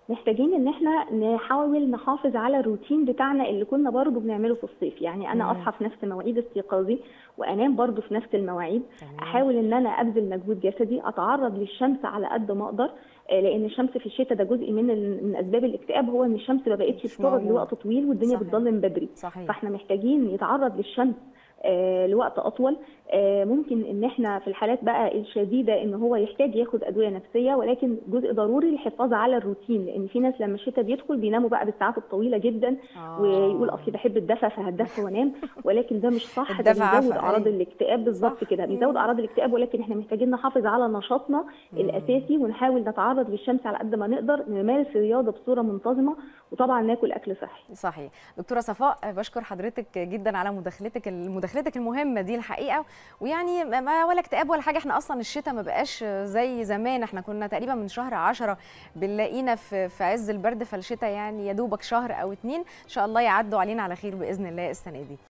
محتاجين ان احنا نحاول نحافظ على الروتين بتاعنا اللي كنا برضو بنعمله في الصيف يعني انا مم. اصحى في نفس مواعيد استيقاظي وانام برضو في نفس المواعيد تمام. احاول ان انا ابذل مجهود جسدي اتعرض للشمس على قد ما اقدر آه، لان الشمس في الشتاء ده جزء من ال- من اسباب الاكتئاب هو ان الشمس ما بقتش مش بتقعد موجود. لوقت طويل والدنيا صحيح. بتضلم بدري صحيح فاحنا محتاجين نتعرض للشمس آه، لوقت اطول آه، ممكن ان احنا في الحالات بقى الشديده ان هو يحتاج ياخد ادويه نفسيه ولكن جزء ضروري الحفاظ على الروتين لان في ناس لما الشتاء بيدخل بيناموا بقى بالساعات الطويله جدا آه. ويقول اصلي بحب الدفى فهتدفى وانام ولكن ده مش صح ده الدفى بيزود عفا، اعراض أيوة. الاكتئاب بالظبط صح. كده بيزود اعراض الاكتئاب ولكن احنا محتاجين نحافظ على نشاطنا الاساسي ونحاول نتعرض للشمس على قد ما نقدر نمارس الرياضه بصوره منتظمه وطبعا ناكل اكل صحي صحيح دكتوره صفاء بشكر حضرتك جدا على مداخلتك مداخلتك المهمه دي الحقيقه ويعني ما ولا اكتئاب ولا حاجه احنا اصلا الشتاء ما بقاش زي زمان احنا كنا تقريبا من شهر عشرة بنلاقينا في في عز البرد فالشتاء يعني يا دوبك شهر او اتنين ان شاء الله يعدوا علينا على خير باذن الله السنه دي